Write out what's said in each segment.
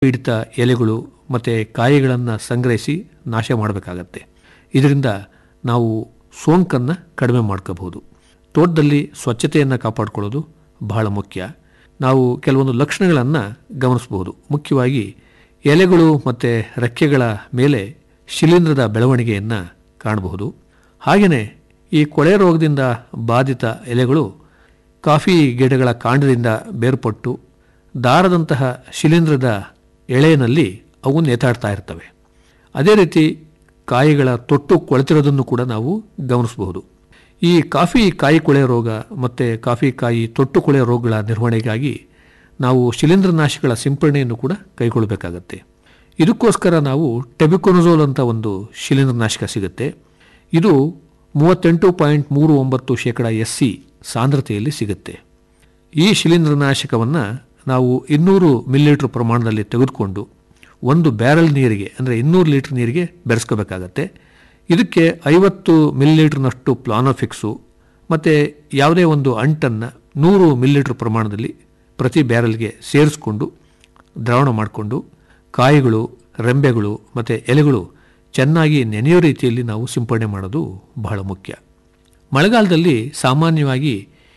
ಪೀಡಿತ ಎಲೆಗಳು ಮತ್ತು ಕಾಯಿಗಳನ್ನು ಸಂಗ್ರಹಿಸಿ ನಾಶ ಮಾಡಬೇಕಾಗತ್ತೆ ಇದರಿಂದ ನಾವು ಸೋಂಕನ್ನು ಕಡಿಮೆ ಮಾಡ್ಕೋಬಹುದು ತೋಟದಲ್ಲಿ ಸ್ವಚ್ಛತೆಯನ್ನು ಕಾಪಾಡಿಕೊಳ್ಳೋದು ಬಹಳ ಮುಖ್ಯ ನಾವು ಕೆಲವೊಂದು ಲಕ್ಷಣಗಳನ್ನು ಗಮನಿಸಬಹುದು ಮುಖ್ಯವಾಗಿ ಎಲೆಗಳು ಮತ್ತು ರೆಕ್ಕೆಗಳ ಮೇಲೆ ಶಿಲೀಂಧ್ರದ ಬೆಳವಣಿಗೆಯನ್ನು ಕಾಣಬಹುದು ಹಾಗೆಯೇ ಈ ಕೊಳೆ ರೋಗದಿಂದ ಬಾಧಿತ ಎಲೆಗಳು ಕಾಫಿ ಗಿಡಗಳ ಕಾಂಡದಿಂದ ಬೇರ್ಪಟ್ಟು ದಾರದಂತಹ ಶಿಲೀಂಧ್ರದ ಎಳೆಯಲ್ಲಿ ಅವು ನೇತಾಡ್ತಾ ಇರ್ತವೆ ಅದೇ ರೀತಿ ಕಾಯಿಗಳ ತೊಟ್ಟು ಕೊಳೆತಿರೋದನ್ನು ಕೂಡ ನಾವು ಗಮನಿಸಬಹುದು ಈ ಕಾಫಿ ಕಾಯಿ ಕೊಳೆ ರೋಗ ಮತ್ತು ಕಾಫಿ ಕಾಯಿ ತೊಟ್ಟು ಕೊಳೆ ರೋಗಗಳ ನಿರ್ವಹಣೆಗಾಗಿ ನಾವು ಶಿಲೀಂಧ್ರನಾಶಕಗಳ ಸಿಂಪರಣೆಯನ್ನು ಕೂಡ ಕೈಗೊಳ್ಳಬೇಕಾಗತ್ತೆ ಇದಕ್ಕೋಸ್ಕರ ನಾವು ಟೆಬಿಕೊನಜೋಲ್ ಅಂತ ಒಂದು ಶಿಲೀಂಧ್ರನಾಶಕ ಸಿಗುತ್ತೆ ಇದು ಮೂವತ್ತೆಂಟು ಪಾಯಿಂಟ್ ಮೂರು ಒಂಬತ್ತು ಶೇಕಡ ಎಸ್ ಸಿ ಸಾಂದ್ರತೆಯಲ್ಲಿ ಸಿಗುತ್ತೆ ಈ ಶಿಲೀಂಧ್ರನಾಶಕವನ್ನು ನಾವು ಇನ್ನೂರು ಮಿಲಿಲೀಟ್ರ್ ಪ್ರಮಾಣದಲ್ಲಿ ತೆಗೆದುಕೊಂಡು ಒಂದು ಬ್ಯಾರಲ್ ನೀರಿಗೆ ಅಂದರೆ ಇನ್ನೂರು ಲೀಟ್ರ್ ನೀರಿಗೆ ಬೆರೆಸ್ಕೋಬೇಕಾಗತ್ತೆ ಇದಕ್ಕೆ ಐವತ್ತು ಮಿಲಿಲೀಟ್ರ್ನಷ್ಟು ಪ್ಲಾನೋಫಿಕ್ಸು ಮತ್ತು ಯಾವುದೇ ಒಂದು ಅಂಟನ್ನು ನೂರು ಮಿಲಿಲೀಟ್ರ್ ಪ್ರಮಾಣದಲ್ಲಿ ಪ್ರತಿ ಬ್ಯಾರಲ್ಗೆ ಸೇರಿಸ್ಕೊಂಡು ದ್ರಾವಣ ಮಾಡಿಕೊಂಡು ಕಾಯಿಗಳು ರೆಂಬೆಗಳು ಮತ್ತು ಎಲೆಗಳು ಚೆನ್ನಾಗಿ ನೆನೆಯೋ ರೀತಿಯಲ್ಲಿ ನಾವು ಸಿಂಪಡಣೆ ಮಾಡೋದು ಬಹಳ ಮುಖ್ಯ ಮಳೆಗಾಲದಲ್ಲಿ ಸಾಮಾನ್ಯವಾಗಿ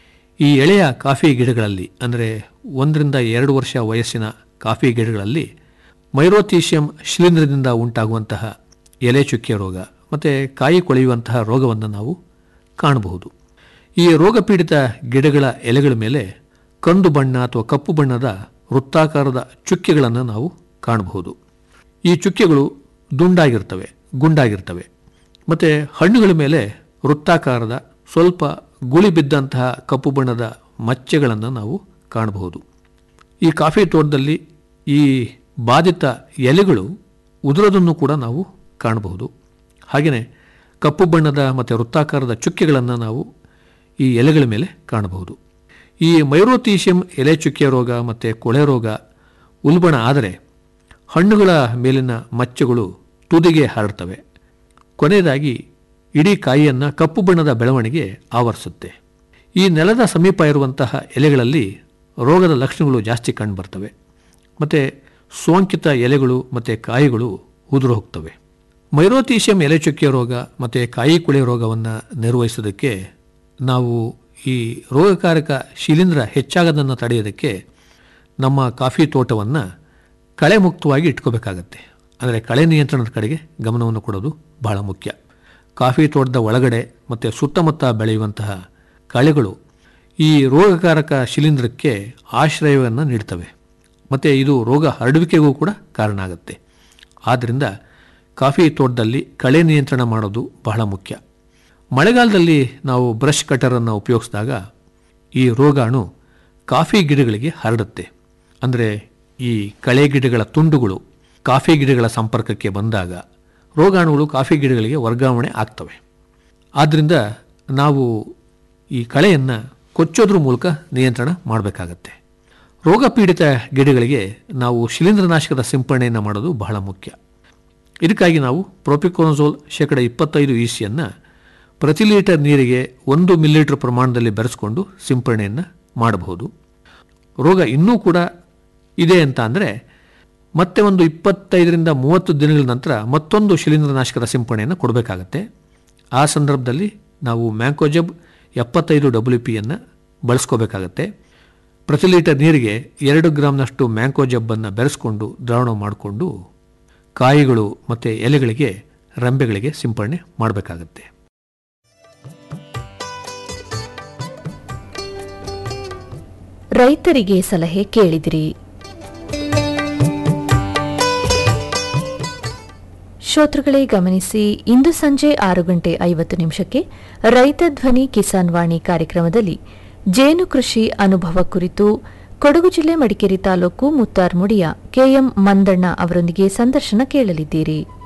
ಈ ಎಳೆಯ ಕಾಫಿ ಗಿಡಗಳಲ್ಲಿ ಅಂದರೆ ಒಂದರಿಂದ ಎರಡು ವರ್ಷ ವಯಸ್ಸಿನ ಕಾಫಿ ಗಿಡಗಳಲ್ಲಿ ಮೈರೋಥೀಶಿಯಂ ಶಿಲೀಂಧ್ರದಿಂದ ಉಂಟಾಗುವಂತಹ ಎಲೆ ಚುಕ್ಕೆ ರೋಗ ಮತ್ತು ಕಾಯಿ ಕೊಳೆಯುವಂತಹ ರೋಗವನ್ನು ನಾವು ಕಾಣಬಹುದು ಈ ರೋಗ ಪೀಡಿತ ಗಿಡಗಳ ಎಲೆಗಳ ಮೇಲೆ ಕಂದು ಬಣ್ಣ ಅಥವಾ ಕಪ್ಪು ಬಣ್ಣದ ವೃತ್ತಾಕಾರದ ಚುಕ್ಕೆಗಳನ್ನು ನಾವು ಕಾಣಬಹುದು ಈ ಚುಕ್ಕೆಗಳು ದುಂಡಾಗಿರ್ತವೆ ಗುಂಡಾಗಿರ್ತವೆ ಮತ್ತು ಹಣ್ಣುಗಳ ಮೇಲೆ ವೃತ್ತಾಕಾರದ ಸ್ವಲ್ಪ ಗುಳಿ ಬಿದ್ದಂತಹ ಕಪ್ಪು ಬಣ್ಣದ ಮಚ್ಚೆಗಳನ್ನು ನಾವು ಕಾಣಬಹುದು ಈ ಕಾಫಿ ತೋಟದಲ್ಲಿ ಈ ಬಾಧಿತ ಎಲೆಗಳು ಉದುರೋದನ್ನು ಕೂಡ ನಾವು ಕಾಣಬಹುದು ಹಾಗೆಯೇ ಕಪ್ಪು ಬಣ್ಣದ ಮತ್ತು ವೃತ್ತಾಕಾರದ ಚುಕ್ಕೆಗಳನ್ನು ನಾವು ಈ ಎಲೆಗಳ ಮೇಲೆ ಕಾಣಬಹುದು ಈ ಮೈರೋತೀಶಿಯಂ ಎಲೆ ಚುಕ್ಕೆ ರೋಗ ಮತ್ತು ಕೊಳೆ ರೋಗ ಉಲ್ಬಣ ಆದರೆ ಹಣ್ಣುಗಳ ಮೇಲಿನ ಮಚ್ಚೆಗಳು ತುದಿಗೆ ಹರಡ್ತವೆ ಕೊನೆಯದಾಗಿ ಇಡೀ ಕಾಯಿಯನ್ನು ಕಪ್ಪು ಬಣ್ಣದ ಬೆಳವಣಿಗೆ ಆವರಿಸುತ್ತೆ ಈ ನೆಲದ ಸಮೀಪ ಇರುವಂತಹ ಎಲೆಗಳಲ್ಲಿ ರೋಗದ ಲಕ್ಷಣಗಳು ಜಾಸ್ತಿ ಕಂಡುಬರ್ತವೆ ಮತ್ತು ಸೋಂಕಿತ ಎಲೆಗಳು ಮತ್ತು ಕಾಯಿಗಳು ಉದುರು ಹೋಗ್ತವೆ ಮೈರೋತೀಶಿಯಂ ಎಲೆ ಚುಕ್ಕೆ ರೋಗ ಮತ್ತು ಕಾಯಿ ಕುಳೆ ರೋಗವನ್ನು ನಿರ್ವಹಿಸೋದಕ್ಕೆ ನಾವು ಈ ರೋಗಕಾರಕ ಶಿಲೀಂಧ್ರ ಹೆಚ್ಚಾಗದನ್ನು ತಡೆಯೋದಕ್ಕೆ ನಮ್ಮ ಕಾಫಿ ತೋಟವನ್ನು ಕಳೆ ಮುಕ್ತವಾಗಿ ಇಟ್ಕೋಬೇಕಾಗತ್ತೆ ಅಂದರೆ ಕಳೆ ನಿಯಂತ್ರಣದ ಕಡೆಗೆ ಗಮನವನ್ನು ಕೊಡೋದು ಬಹಳ ಮುಖ್ಯ ಕಾಫಿ ತೋಟದ ಒಳಗಡೆ ಮತ್ತು ಸುತ್ತಮುತ್ತ ಬೆಳೆಯುವಂತಹ ಕಳೆಗಳು ಈ ರೋಗಕಾರಕ ಶಿಲೀಂಧ್ರಕ್ಕೆ ಆಶ್ರಯವನ್ನು ನೀಡ್ತವೆ ಮತ್ತು ಇದು ರೋಗ ಹರಡುವಿಕೆಗೂ ಕೂಡ ಕಾರಣ ಆಗುತ್ತೆ ಆದ್ದರಿಂದ ಕಾಫಿ ತೋಟದಲ್ಲಿ ಕಳೆ ನಿಯಂತ್ರಣ ಮಾಡೋದು ಬಹಳ ಮುಖ್ಯ ಮಳೆಗಾಲದಲ್ಲಿ ನಾವು ಬ್ರಷ್ ಕಟರನ್ನು ಉಪಯೋಗಿಸಿದಾಗ ಈ ರೋಗಾಣು ಕಾಫಿ ಗಿಡಗಳಿಗೆ ಹರಡುತ್ತೆ ಅಂದರೆ ಈ ಕಳೆ ಗಿಡಗಳ ತುಂಡುಗಳು ಕಾಫಿ ಗಿಡಗಳ ಸಂಪರ್ಕಕ್ಕೆ ಬಂದಾಗ ರೋಗಾಣುಗಳು ಕಾಫಿ ಗಿಡಗಳಿಗೆ ವರ್ಗಾವಣೆ ಆಗ್ತವೆ ಆದ್ದರಿಂದ ನಾವು ಈ ಕಳೆಯನ್ನು ಕೊಚ್ಚೋದ್ರ ಮೂಲಕ ನಿಯಂತ್ರಣ ಮಾಡಬೇಕಾಗತ್ತೆ ರೋಗ ಪೀಡಿತ ಗಿಡಗಳಿಗೆ ನಾವು ಶಿಲೀಂಧ್ರನಾಶಕದ ಸಿಂಪರಣೆಯನ್ನು ಮಾಡೋದು ಬಹಳ ಮುಖ್ಯ ಇದಕ್ಕಾಗಿ ನಾವು ಪ್ರೊಪಿಕೋನಜೋಲ್ ಶೇಕಡ ಇಪ್ಪತ್ತೈದು ಇಸಿಯನ್ನು ಪ್ರತಿ ಲೀಟರ್ ನೀರಿಗೆ ಒಂದು ಮಿಲಿಲೀಟರ್ ಪ್ರಮಾಣದಲ್ಲಿ ಬೆರೆಸ್ಕೊಂಡು ಸಿಂಪರಣೆಯನ್ನು ಮಾಡಬಹುದು ರೋಗ ಇನ್ನೂ ಕೂಡ ಇದೆ ಅಂತ ಅಂದರೆ ಮತ್ತೆ ಒಂದು ಇಪ್ಪತ್ತೈದರಿಂದ ಮೂವತ್ತು ದಿನಗಳ ನಂತರ ಮತ್ತೊಂದು ಶಿಲೀಂಧ್ರನಾಶಕದ ಸಿಂಪರಣೆಯನ್ನು ಕೊಡಬೇಕಾಗತ್ತೆ ಆ ಸಂದರ್ಭದಲ್ಲಿ ನಾವು ಮ್ಯಾಂಕೋಜಬ್ ಎಪ್ಪತ್ತೈದು ಡಬ್ಲ್ಯೂ ಪಿಯನ್ನು ಬಳಸ್ಕೋಬೇಕಾಗತ್ತೆ ಪ್ರತಿ ಲೀಟರ್ ನೀರಿಗೆ ಎರಡು ಗ್ರಾಮ್ನಷ್ಟು ಮ್ಯಾಂಕೋಜಬ್ಬನ್ನು ಬೆರೆಸ್ಕೊಂಡು ದ್ರಾವಣ ಮಾಡಿಕೊಂಡು ಕಾಯಿಗಳು ಮತ್ತು ಎಲೆಗಳಿಗೆ ರೆಂಬೆಗಳಿಗೆ ಸಿಂಪರಣೆ ಮಾಡಬೇಕಾಗತ್ತೆ ರೈತರಿಗೆ ಸಲಹೆ ಕೇಳಿದಿರಿ ಶ್ರೋತೃಗಳೇ ಗಮನಿಸಿ ಇಂದು ಸಂಜೆ ಆರು ಗಂಟೆ ಐವತ್ತು ನಿಮಿಷಕ್ಕೆ ರೈತ ಧ್ವನಿ ಕಿಸಾನ್ ವಾಣಿ ಕಾರ್ಯಕ್ರಮದಲ್ಲಿ ಜೇನು ಕೃಷಿ ಅನುಭವ ಕುರಿತು ಕೊಡಗು ಜಿಲ್ಲೆ ಮಡಿಕೇರಿ ತಾಲೂಕು ಮುತ್ತಾರ್ಮುಡಿಯ ಕೆಎಂ ಮಂದಣ್ಣ ಅವರೊಂದಿಗೆ ಸಂದರ್ಶನ ಕೇಳಲಿದ್ದೀರಿ